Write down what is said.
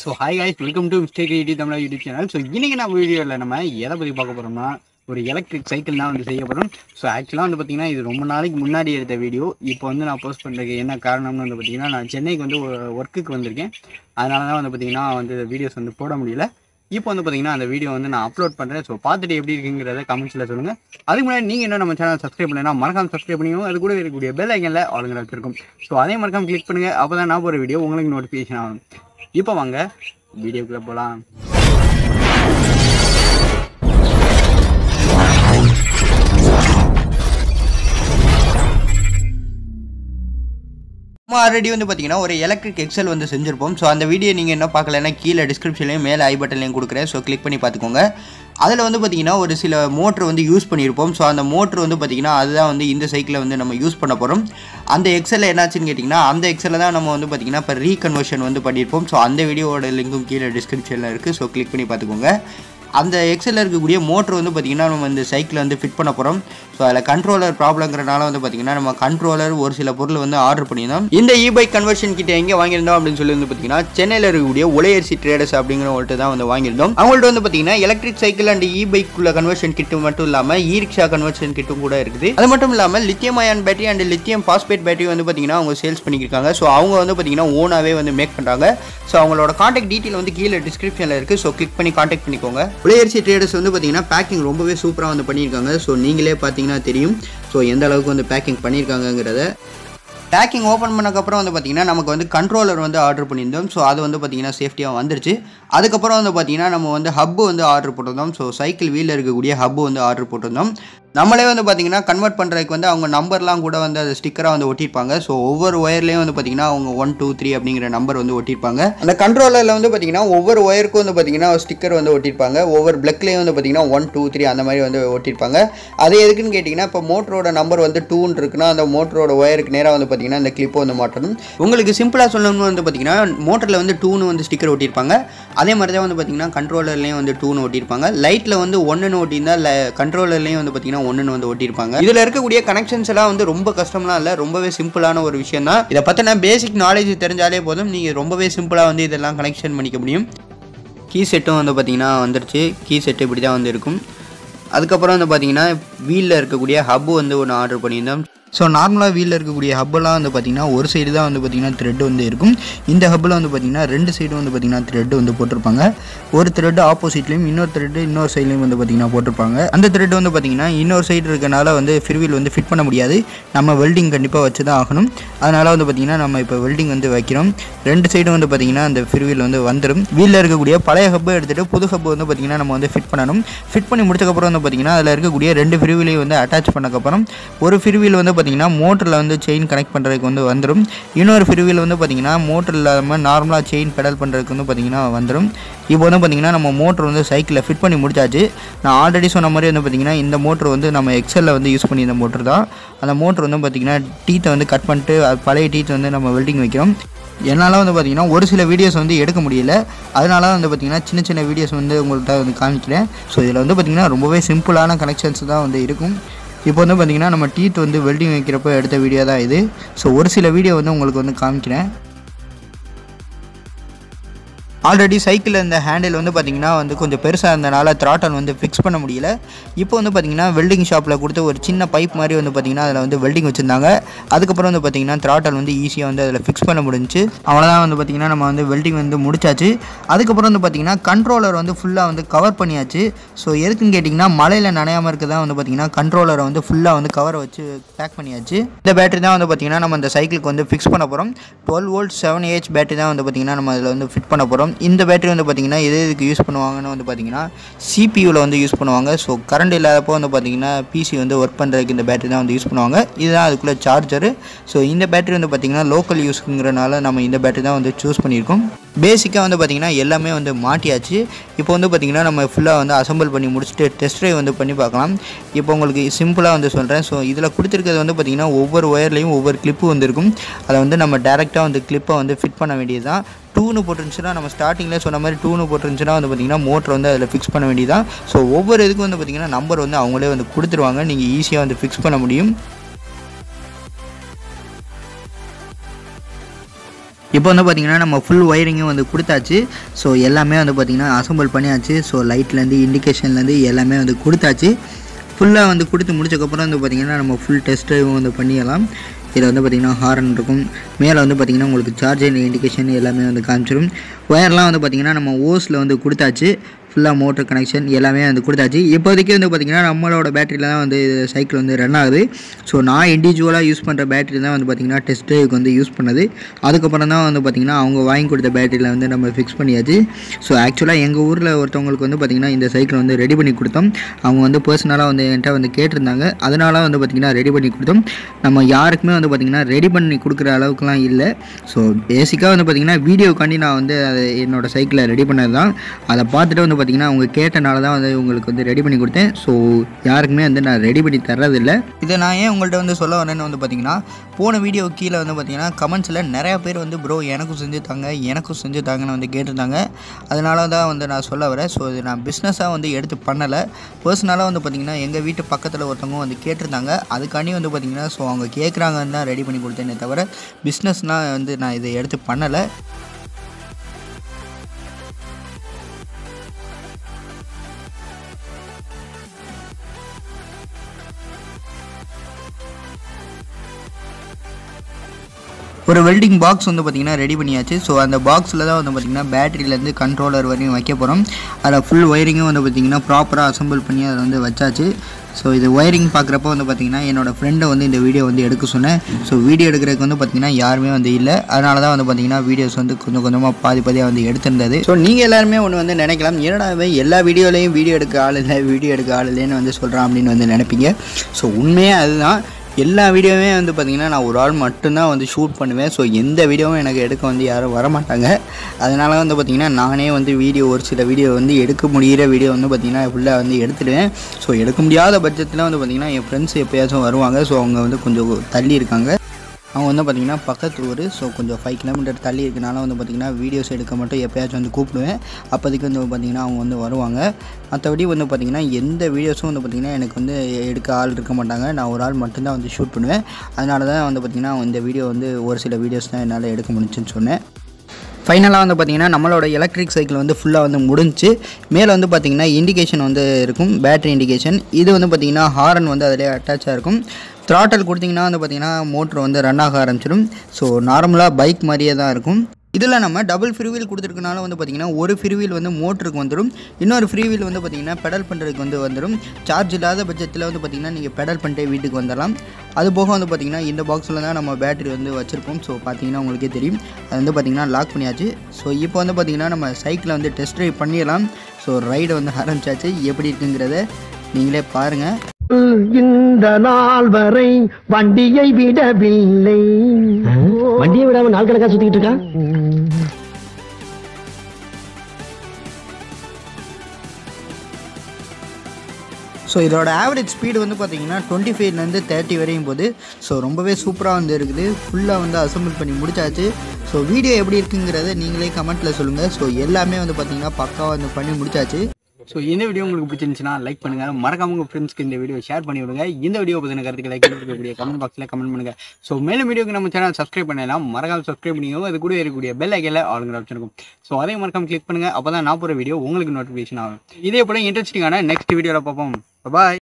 so hi guys welcome to mistake YouTube Tamizha YouTube channel so இன்னைக்கு நம்ம வீடியோவில் நம்ம எதை பற்றி பார்க்க போகிறோம்னா ஒரு எலக்ட்ரிக் சைக்கிள் தான் வந்து செய்ய போகிறோம் ஸோ ஆக்சுவலாக வந்து பார்த்தீங்கன்னா இது ரொம்ப நாளைக்கு முன்னாடி எடுத்த வீடியோ இப்போ வந்து நான் போஸ்ட் பண்ணுறதுக்கு என்ன காரணம்னு வந்து பார்த்தீங்கன்னா நான் சென்னைக்கு வந்து ஒர்க்குக்கு வந்திருக்கேன் அதனால தான் வந்து பார்த்தீங்கன்னா வந்து வீடியோஸ் வந்து போட முடியல இப்போ வந்து பார்த்தீங்கன்னா அந்த வீடியோ வந்து நான் அப்லோட் பண்ணுறேன் ஸோ பார்த்துட்டு எப்படி இருக்குங்கிறத கமெண்ட்ஸில் சொல்லுங்கள் அதுக்கு முன்னாடி நீங்கள் இன்னும் நம்ம சேனல் சப்ஸ்கிரைப் பண்ணலைன்னா மறக்காம சப்ஸ்கிரைப் பண்ணிக்கோங்க அது கூட இருக்கக்கூடிய பெல் ஐக்கனில் ஆளுங்களை வச்சிருக்கும் ஸோ அதே மறக்காம கிளிக் பண்ணுங்கள் அப்போ தான் நான் போகிற வீடியோ உங்களுக்கு நோட்டிஃபிகேஷன் ஆகும் இப்போ வாங்க வீடியோக்குள்ளே போகலாம் நம்ம ஆல்ரெடி வந்து பார்த்தீங்கன்னா ஒரு எலக்ட்ரிக் எக்ஸல் வந்து செஞ்சுருப்போம் ஸோ அந்த வீடியோ நீங்கள் என்ன பார்க்கலன்னா கீழே டிஸ்கிரிப்ஷன்லையும் மேலே ஐ பட்டன்லையும் கொடுக்குறேன் ஸோ கிளிக் பண்ணி பார்த்துக்கோங்க அதில் வந்து பார்த்தீங்கன்னா ஒரு சில மோட்ரு வந்து யூஸ் பண்ணியிருப்போம் ஸோ அந்த மோட்ரு வந்து பார்த்தீங்கன்னா அதுதான் வந்து இந்த சைக்கிளை வந்து நம்ம யூஸ் பண்ண போகிறோம் அந்த எக்ஸலில் என்னாச்சுன்னு கேட்டிங்கன்னா அந்த எக்ஸலில் தான் நம்ம வந்து பார்த்தீங்கன்னா இப்போ ரீகன்வர்ஷன் வந்து பண்ணியிருப்போம் ஸோ அந்த வீடியோவோட லிங்க்கும் கீழே டிஸ்கிரிப்ஷனில் இருக்குது ஸோ கிளிக் பண்ணி பார்த்துக்கோங்க அந்த எக்ஸலில் இருக்கக்கூடிய மோட்ரு வந்து பார்த்திங்கன்னா நம்ம இந்த சைக்கிள் வந்து ஃபிட் பண்ண போகிறோம் ஸோ அதில் கண்ட்ரோலர் ப்ராப்ளங்கிறனால வந்து பார்த்திங்கன்னா நம்ம கண்ட்ரோலர் ஒரு சில பொருள் வந்து ஆர்டர் பண்ணியிருந்தோம் இந்த இ பைக் கன்வர்ஷன் கிட்ட எங்கே வாங்கியிருந்தோம் அப்படின்னு சொல்லி வந்து பார்த்திங்கன்னா சென்னையில் இருக்கக்கூடிய ஒலையரிசி ட்ரேடர்ஸ் அப்படிங்கிறவங்கள்ட்ட தான் வந்து வாங்கியிருந்தோம் அவங்கள்ட்ட வந்து பார்த்திங்கன்னா எலக்ட்ரிக் சைக்கிள் அண்ட் இ பைக்குள்ள கன்வர்ஷன் கிட்டு மட்டும் இல்லாமல் இ ரிக்ஷா கன்வர்ஷன் கிட்டும் கூட இருக்குது அது மட்டும் இல்லாமல் lithium ion battery and lithium phosphate battery வந்து பார்த்திங்கன்னா அவங்க சேல்ஸ் பண்ணியிருக்காங்க ஸோ அவங்க வந்து பார்த்திங்கன்னா ஓனாகவே வந்து மேக் பண்ணுறாங்க ஸோ அவங்களோட காண்டாக்ட் டீட்டெயில் வந்து கீழே டிஸ்கிரிப்ஷனில் இருக்குது ஸோ கிளிக் பண்ணி காண்டாக்ட் பண்ணிக்கோங்க உலையரிசி ட்ரேடர்ஸ் வந்து பார்த்தீங்கன்னா பேக்கிங் ரொம்பவே சூப்பராக வந்து பண்ணியிருக்காங்க ஸோ நீங்களே பார்த்தீங்கன்னா தெரியும் ஸோ எந்த அளவுக்கு வந்து பேக்கிங் பண்ணியிருக்காங்கங்கிறத பேக்கிங் ஓப்பன் பண்ணக்கப்புறம் வந்து பார்த்தீங்கன்னா நமக்கு வந்து கண்ட்ரோலர் வந்து ஆர்டர் பண்ணியிருந்தோம் ஸோ அது வந்து பார்த்தீங்கன்னா சேஃப்டியாக வந்துருச்சு அதுக்கப்புறம் வந்து பார்த்தீங்கன்னா நம்ம வந்து ஹப்பு வந்து ஆர்டர் போட்டிருந்தோம் ஸோ சைக்கிள் வீலில் இருக்கக்கூடிய ஹப்பு வந்து ஆர்டர் போட்டிருந்தோம் நம்மளே வந்து பார்த்தீங்கன்னா கன்வெர்ட் பண்ணுறதுக்கு வந்து அவங்க நம்பர்லாம் கூட வந்து அது ஸ்டிக்கராக வந்து ஒட்டியிருப்பாங்க ஸோ ஒவ்வொரு ஒயர்லேயும் வந்து பார்த்தீங்கன்னா அவங்க ஒன் டூ த்ரீ அப்படிங்கிற நம்பர் வந்து ஒட்டியிருப்பாங்க அந்த கண்ட்ரோலரில் வந்து பார்த்தீங்கன்னா ஒவ்வொரு ஒயருக்கும் வந்து பார்த்தீங்கன்னா ஸ்டிக்கர் வந்து ஒட்டியிருப்பாங்க ஒவ்வொரு பிளக்லேயும் வந்து பார்த்தீங்கன்னா ஒன் டூ த்ரீ அந்த மாதிரி வந்து ஒட்டியிருப்பாங்க அது எதுக்குன்னு கேட்டிங்கன்னா இப்போ மோட்டரோட நம்பர் வந்து டூன்னு இருக்குன்னா அந்த மோட்டரோட ஒயருக்கு நேராக வந்து பார்த்தீங்கன்னா அந்த கிளிப்பை வந்து மாட்டணும் உங்களுக்கு சிம்பிளாக சொல்லணும்னு வந்து பார்த்தீங்கன்னா மோட்டரில் வந்து டூன்னு வந்து ஸ்டிக்கர் ஒட்டியிருப்பாங்க அதே மாதிரி தான் வந்து பார்த்தீங்கன்னா கண்ட்ரோலர்லேயும் வந்து டூன்னு ஒட்டியிருப்பாங்க லைட்டில் வந்து ஒன்றுன்னு ஒட்டியிருந்தா கண்ட்ரோலர்லேயும் வந்து பார்த்தீங்கன்னா ஒன்றுன்னு வந்து ஒட்டியிருப்பாங்க இதில் இருக்கக்கூடிய கனெக்ஷன்ஸ் எல்லாம் வந்து ரொம்ப கஷ்டம்லாம் இல்லை ரொம்பவே சிம்பிளான ஒரு விஷயம் தான் இதை பற்றின பேசிக் நாலேஜ் தெரிஞ்சாலே போதும் நீங்கள் ரொம்பவே சிம்பிளாக வந்து இதெல்லாம் கனெக்ஷன் பண்ணிக்க முடியும் கீ செட்டும் வந்து பார்த்தீங்கன்னா வந்துருச்சு கீ செட்டு இப்படி தான் வந்து இருக்கும் அதுக்கப்புறம் வந்து பார்த்தீங்கன்னா வீலில் இருக்கக்கூடிய ஹப்பு வந்து ஒன்று ஆர்டர் பண்ணியிருந்தோம் ஸோ நார்மலாக வீலில் இருக்கக்கூடிய ஹப்பெல்லாம் வந்து பார்த்திங்கன்னா ஒரு சைடு தான் வந்து பார்த்திங்கன்னா த்ரெட் வந்து இருக்கும் இந்த ஹப்பில் வந்து பார்த்திங்கன்னா ரெண்டு சைடும் வந்து பார்த்திங்கன்னா த்ரெட் வந்து போட்டிருப்பாங்க ஒரு த்ரெட் ஆப்போசிட்லேயும் இன்னொரு த்ரெட் இன்னொரு சைட்லேயும் வந்து பார்த்திங்கன்னா போட்டிருப்பாங்க அந்த த்ரெட் வந்து பார்த்திங்கன்னா இன்னொரு சைடு இருக்கனால வந்து ஃபிர்வீல் வந்து ஃபிட் பண்ண முடியாது நம்ம வெல்டிங் கண்டிப்பாக வச்சு தான் ஆகணும் அதனால் வந்து பார்த்திங்கன்னா நம்ம இப்போ வெல்டிங் வந்து வைக்கிறோம் ரெண்டு சைடும் வந்து பார்த்திங்கன்னா அந்த ஃபிர்வீல் வந்து வந்துடும் வீலில் இருக்கக்கூடிய பழைய ஹப்பை எடுத்துகிட்டு புது ஹப்பு வந்து பார்த்திங்கன்னா நம்ம வந்து ஃபிட் பண்ணணும் ஃபிட் பண்ணி முடிச்சக்கப்புறம் வந்து பார்த்திங்கன்னா அதில் இருக்கக்கூடிய ரெண்டு ஃபிர்வீலையும் வந்து அட்டாச் பண்ணக்கப்புறம் ஒரு ஃபிர்வீல் வந்து பார்த்திங்கன்னா மோட்டரில் வந்து செயின் கனெக்ட் பண்ணுறதுக்கு வந்து வந்துடும் இன்னொரு ஃபிர்வீல் வந்து பார்த்திங்கன்னா மோட்டர் இல்லாமல் நார்மலாக செயின் பெடல் பண்ணுறதுக்கு வந்து பார்த்திங்கன்னா வந்துடும் இப்போ வந்து பார்த்திங்கன்னா நம்ம மோட்டர் வந்து சைக்கிளில் ஃபிட் பண்ணி முடிச்சாச்சு நான் ஆல்ரெடி சொன்ன மாதிரி வந்து பார்த்திங்கன்னா இந்த மோட்டர் வந்து நம்ம எக்ஸலில் வந்து யூஸ் பண்ணி இந்த மோட்டர் தான் அந்த மோட்டர் வந்து பார்த்திங்கன்னா டீத்தை வந்து கட் பண்ணிட்டு அது பழைய டீத்தை வந்து நம்ம வெல்டிங் வைக்கிறோம் என்னால் வந்து பார்த்திங்கன்னா ஒரு சில வீடியோஸ் வந்து எடுக்க முடியல அதனால வந்து பார்த்திங்கன்னா சின்ன சின்ன வீடியோஸ் வந்து உங்கள்கிட்ட வந்து காமிக்கிறேன் ஸோ இதில் வந்து பார்த்திங்கன்னா ரொம்பவே சிம்பிளான கனெக்ஷன்ஸ் தான் வந்து இருக்கும் இப்போ வந்து பார்த்திங்கன்னா நம்ம டீத் வந்து வெல்டிங் வைக்கிறப்போ எடுத்த வீடியோ தான் இது ஸோ ஒரு சில வீடியோ வந்து உங்களுக்கு வந்து காமிக்கிறேன் ஆல்ரெடி சைக்கிளில் இந்த ஹேண்டில் வந்து பார்த்திங்கன்னா வந்து கொஞ்சம் பெருசாக இருந்தனால த்ராட்டல் வந்து ஃபிக்ஸ் பண்ண முடியல இப்போ வந்து பார்த்திங்கன்னா வெல்டிங் ஷாப்பில் கொடுத்து ஒரு சின்ன பைப் மாதிரி வந்து பார்த்திங்கன்னா அதில் வந்து வெல்டிங் வச்சுருந்தாங்க அதுக்கப்புறம் வந்து பார்த்திங்கன்னா த்ராட்டல் வந்து ஈஸியாக வந்து அதில் ஃபிக்ஸ் பண்ண முடிஞ்சுச்சு அவ்வளோதான் வந்து பார்த்திங்கன்னா நம்ம வந்து வெல்டிங் வந்து முடிச்சாச்சு அதுக்கப்புறம் வந்து பார்த்திங்கன்னா கண்ட்ரோலர் வந்து ஃபுல்லாக வந்து கவர் பண்ணியாச்சு ஸோ எதுக்குன்னு கேட்டிங்கன்னா மழையில் நனையாமல் இருக்க தான் வந்து பார்த்திங்கன்னா கண்ட்ரோலரை வந்து ஃபுல்லாக வந்து கவரை வச்சு பேக் பண்ணியாச்சு இந்த பேட்டரி தான் வந்து பார்த்திங்கன்னா நம்ம இந்த சைக்கிளுக்கு வந்து ஃபிக்ஸ் பண்ண போகிறோம் twelve volt seven AH battery தான் வந்து பார்த்திங்கன்னா நம்ம அதில் வந்து ஃபிட் பண்ண போகிறோம் இந்த பேட்டரி வந்து பார்த்திங்கன்னா எது எதுக்கு யூஸ் பண்ணுவாங்கன்னு வந்து பார்த்திங்கன்னா சிபியூவில் வந்து யூஸ் பண்ணுவாங்க ஸோ கரண்ட் இல்லாதப்போ வந்து பார்த்திங்கன்னா பிசி வந்து ஒர்க் பண்ணுறதுக்கு இந்த பேட்டரி தான் வந்து யூஸ் பண்ணுவாங்க இதுதான் அதுக்குள்ளே சார்ஜரு ஸோ இந்த பேட்டரி வந்து பார்த்திங்கன்னா லோக்கல் யூஸ்ங்கிறனால நம்ம இந்த பேட்டரி தான் வந்து சூஸ் பண்ணியிருக்கோம் பேசிக்காக வந்து பார்த்திங்கன்னா எல்லாமே வந்து மாட்டியாச்சு இப்போ வந்து பார்த்திங்கன்னா நம்ம ஃபுல்லாக வந்து அசம்பிள் பண்ணி முடிச்சுட்டு டெஸ்ட் ட்ரைவ் வந்து பண்ணி பார்க்கலாம் இப்போ உங்களுக்கு சிம்பிளாக வந்து சொல்கிறேன் ஸோ இதில் கொடுத்துருக்கிறது வந்து பார்த்திங்கன்னா ஒவ்வொரு ஒயர்லேயும் ஒவ்வொரு கிளிப்பு வந்து இருக்கும் அதை வந்து நம்ம டேரெக்டாக வந்து கிளிப்பை வந்து ஃபிட் பண்ண வேண்டியது தான் டூனு போட்டுருந்துச்சுன்னா நம்ம ஸ்டார்டிங்கில் சொன்ன மாதிரி டூனு போட்டுருந்துச்சுன்னா வந்து பார்த்திங்கன்னா மோட்டர் வந்து அதில் ஃபிக்ஸ் பண்ண வேண்டியதான் ஸோ ஒவ்வொரு இதுக்கும் வந்து பார்த்திங்கன்னா நம்பர் வந்து அவங்களே வந்து கொடுத்துருவாங்க நீங்கள் ஈஸியாக வந்து ஃபிக்ஸ் பண்ண முடியும் இப்போ வந்து பார்த்திங்கன்னா நம்ம ஃபுல் ஒயரிங்கும் வந்து கொடுத்தாச்சு ஸோ எல்லாமே வந்து பார்த்திங்கன்னா அசம்பிள் பண்ணியாச்சு ஸோ லைட்லேருந்து இண்டிகேஷன்லேருந்து எல்லாமே வந்து கொடுத்தாச்சு ஃபுல்லாக வந்து கொடுத்து முடிச்சக்கப்புறம் வந்து பார்த்திங்கன்னா நம்ம ஃபுல் டெஸ்ட் ட்ரைவும் வந்து பண்ணிடலாம் இதில் வந்து பார்த்திங்கன்னா ஹாரன் இருக்கும் மேலே வந்து பார்த்திங்கன்னா உங்களுக்கு சார்ஜர் இண்டிகேஷன் எல்லாமே வந்து காமிச்சிடும் ஒயர்லாம் வந்து பார்த்திங்கன்னா நம்ம ஓஸில் வந்து கொடுத்தாச்சு ஃபுல்லாக மோட்டர் கனெக்ஷன் எல்லாமே வந்து கொடுத்தாச்சு இப்போதைக்கு வந்து பார்த்திங்கன்னா நம்மளோட பேட்டரியில் தான் வந்து சைக்கிள் வந்து ரன் ஆகுது ஸோ நான் இண்டிவிஜுவலாக யூஸ் பண்ணுற பேட்டரி தான் வந்து பார்த்திங்கன்னா டெஸ்ட் ட்ரைவுக்கு வந்து யூஸ் பண்ணது அதுக்கப்புறம் தான் வந்து பார்த்திங்கன்னா அவங்க வாங்கி கொடுத்த பேட்டரியில் வந்து நம்ம ஃபிக்ஸ் பண்ணியாச்சு ஸோ ஆக்சுவலாக எங்கள் ஊரில் ஒருத்தவங்களுக்கு வந்து பார்த்திங்கன்னா இந்த சைக்கிள் வந்து ரெடி பண்ணி கொடுத்தோம் அவங்க வந்து பர்சனலாக வந்து என்கிட்ட வந்து கேட்டிருந்தாங்க அதனால வந்து பார்த்திங்கன்னா ரெடி பண்ணி கொடுத்தோம் நம்ம யாருக்குமே வந்து பார்த்திங்கன்னா ரெடி பண்ணி கொடுக்குற அளவுக்குலாம் இல்லை ஸோ பேசிக்காக வந்து பார்த்திங்கன்னா வீடியோக்காண்டி நான் வந்து அதை என்னோடய சைக்கிளை ரெடி பண்ணது தான் அதை பார்த்துட்டு வந்து பார்த்திங்கன்னா அவங்க கேட்டனால தான் வந்து உங்களுக்கு வந்து ரெடி பண்ணி கொடுத்தேன் ஸோ யாருக்குமே வந்து நான் ரெடி பண்ணி தர்றதில்லை இதை நான் ஏன் உங்கள்கிட்ட வந்து சொல்ல வரேன்னு வந்து பார்த்திங்கன்னா போன வீடியோ கீழே வந்து பார்த்திங்கன்னா கமெண்ட்ஸில் நிறையா பேர் வந்து ப்ரோ எனக்கும் செஞ்சு தாங்க எனக்கும் செஞ்சு தாங்கன்னு வந்து கேட்டிருந்தாங்க அதனால தான் வந்து நான் சொல்ல வரேன் ஸோ இது நான் பிஸ்னஸாக வந்து எடுத்து பண்ணலை பர்சனலாக வந்து பார்த்திங்கன்னா எங்கள் வீட்டு பக்கத்தில் ஒருத்தவங்க வந்து கேட்டிருந்தாங்க அதுக்காண்டி வந்து பார்த்திங்கன்னா ஸோ அவங்க கேட்குறாங்கன்னு தான் ரெடி பண்ணி கொடுத்தேனே தவிர பிஸ்னஸ்னால் வந்து நான் இதை எடுத்து பண்ணலை ஒரு வெல்டிங் பாக்ஸ் வந்து பார்த்திங்கன்னா ரெடி பண்ணியாச்சு ஸோ அந்த பாக்ஸில் தான் வந்து பார்த்திங்கன்னா பேட்டரியிலேருந்து கண்ட்ரோலர் வரையும் வைக்க போகிறோம் அதில் ஃபுல் ஒயரிங்கும் வந்து பார்த்திங்கன்னா ப்ராப்பராக அசம்பிள் பண்ணி அதை வந்து வச்சாச்சு ஸோ இது ஒயரிங் பார்க்குறப்ப வந்து பார்த்திங்கன்னா என்னோடய ஃப்ரெண்டை வந்து இந்த வீடியோ வந்து எடுக்க சொன்னேன் ஸோ வீடியோ எடுக்கிறதுக்கு வந்து பார்த்திங்கன்னா யாருமே வந்து இல்லை அதனால தான் வந்து பார்த்திங்கன்னா வீடியோஸ் வந்து கொஞ்சம் கொஞ்சமாக பாதி பாதியாக வந்து எடுத்திருந்தது ஸோ நீங்கள் எல்லாருமே ஒன்று வந்து நினைக்கலாம் என்னடா இவன் எல்லா வீடியோலையும் வீடியோ எடுக்க ஆள் இல்லை வீடியோ எடுக்க ஆள் இல்லைன்னு வந்து சொல்கிறான் அப்படின்னு வந்து நினைப்பீங்க ஸோ உண்மையாக அதுதான் எல்லா வீடியோவுமே வந்து பார்த்திங்கன்னா நான் ஒரு ஆள் மட்டும்தான் வந்து ஷூட் பண்ணுவேன் ஸோ எந்த வீடியோவும் எனக்கு எடுக்க வந்து யாரும் வரமாட்டாங்க அதனால் வந்து பார்த்திங்கன்னா நானே வந்து வீடியோ ஒரு சில வீடியோ வந்து எடுக்க முடிகிற வீடியோ வந்து பார்த்திங்கன்னா ஃபுல்லாக வந்து எடுத்துடுவேன் ஸோ எடுக்க முடியாத பட்சத்தில் வந்து பார்த்திங்கன்னா என் ஃப்ரெண்ட்ஸ் எப்போயாச்சும் வருவாங்க ஸோ அவங்க வந்து கொஞ்சம் தள்ளி இருக்காங்க அவங்க வந்து பார்த்திங்கன்னா பக்கத்து ஊர் ஸோ கொஞ்சம் ஃபைவ் கிலோமீட்டர் தள்ளி இருக்கனால வந்து பார்த்திங்கன்னா வீடியோஸ் எடுக்க மட்டும் எப்போயாச்சும் வந்து கூப்பிடுவேன் அப்போதைக்கு வந்து பார்த்திங்கன்னா அவங்க வந்து வருவாங்க மற்றபடி வந்து பார்த்திங்கன்னா எந்த வீடியோஸும் வந்து பார்த்திங்கன்னா எனக்கு வந்து எடுக்க ஆள் இருக்க மாட்டாங்க நான் ஒரு ஆள் மட்டும்தான் வந்து ஷூட் பண்ணுவேன் அதனால தான் வந்து பார்த்திங்கன்னா இந்த வீடியோ வந்து ஒரு சில வீடியோஸ் தான் என்னால் எடுக்க முடிஞ்சுன்னு சொன்னேன் ஃபைனலாக வந்து பார்த்திங்கன்னா நம்மளோட எலக்ட்ரிக் சைக்கிள் வந்து ஃபுல்லாக வந்து முடிஞ்சு மேலே வந்து பார்த்திங்கன்னா இண்டிகேஷன் வந்து இருக்கும் பேட்டரி இண்டிகேஷன் இது வந்து பார்த்திங்கன்னா ஹாரன் வந்து அதிலே அட்டாச்சாக இருக்கும் த்ராட்டல் கொடுத்திங்கன்னா வந்து பார்த்திங்கன்னா மோட்ரு வந்து ரன் ஆக ஆரம்பிச்சிடும் ஸோ நார்மலாக பைக் மாதிரியே தான் இருக்கும் இதில் நம்ம டபுள் ஃப்ரீவீல் கொடுத்துருக்கனால வந்து பார்த்திங்கன்னா ஒரு ஃப்ரீவீல் வந்து மோட்டருக்கு வந்துடும் இன்னொரு ஃப்ரீவீல் வந்து பார்த்திங்கன்னா பெடல் பண்ணுறதுக்கு வந்து வந்துடும் சார்ஜ் இல்லாத பட்சத்தில் வந்து பார்த்திங்கன்னா நீங்கள் பெடல் பண்ணிட்டே வீட்டுக்கு வந்துடலாம் அது போக வந்து பார்த்திங்கன்னா இந்த பாக்ஸில் தான் நம்ம பேட்டரி வந்து வச்சுருப்போம் ஸோ பார்த்தீங்கன்னா உங்களுக்கே தெரியும் அது வந்து பார்த்திங்கன்னா லாக் பண்ணியாச்சு ஸோ இப்போ வந்து பார்த்திங்கன்னா நம்ம சைக்கிளை வந்து டெஸ்ட் ட்ரைவ் பண்ணிடலாம் ஸோ ரைடை வந்து ஆரம்பிச்சாச்சு எப்படி இருக்குங்கிறத நீங்களே பாருங்கள் இந்த நாள் வரை வண்டியை விடவில்லை வண்டியை விடாம நாள் கணக்கா சுத்திக்கிட்டு இருக்கான் ஸோ இதோட ஆவரேஜ் ஸ்பீடு வந்து பார்த்தீங்கன்னா டுவெண்ட்டி ஃபைவ்லேருந்து தேர்ட்டி வரையும் போகுது ஸோ ரொம்பவே சூப்பராக வந்து இருக்குது ஃபுல்லாக வந்து அசம்பிள் பண்ணி முடிச்சாச்சு ஸோ வீடியோ எப்படி இருக்குங்கிறத நீங்களே கமெண்ட்டில் சொல்லுங்கள் ஸோ எல்லாமே வந்து பார்த்தீங்கன்னா பக்காவாக வந்து பண்ணி முடிச்சாச்சு ஸோ இந்த வீடியோ உங்களுக்கு பிடிச்சிருந்துச்சுன்னா லைக் பண்ணுங்க மறக்காம உங்க ஃப்ரெண்ட்ஸ்க்கு இந்த வீடியோ ஷேர் பண்ணி விடுங்க இந்த வீடியோ பற்றின கருத்துக்களை கீழே இருக்கக்கூடிய கமெண்ட் பாக்ஸில் கமெண்ட் பண்ணுங்க ஸோ மேலும் வீடியோக்கு நம்ம சேனல் சப்ஸ்கிரைப் பண்ணலாம் மறக்காம சப்ஸ்கிரைப் பண்ணிக்கோங்க அது கூட இருக்கக்கூடிய பெல் ஐக்கில் ஆளுங்கிற ஆப்ஷன் இருக்கும் ஸோ அதையும் மறக்காம கிளிக் பண்ணுங்க அப்போ தான் நான் போகிற வீடியோ உங்களுக்கு நோட்டிஃபிகேஷன் ஆகும் இதே போல இன்ட்ரெஸ்டிங்கான நெக்ஸ்ட் வீடியோவில் பார்ப்போம் பாய்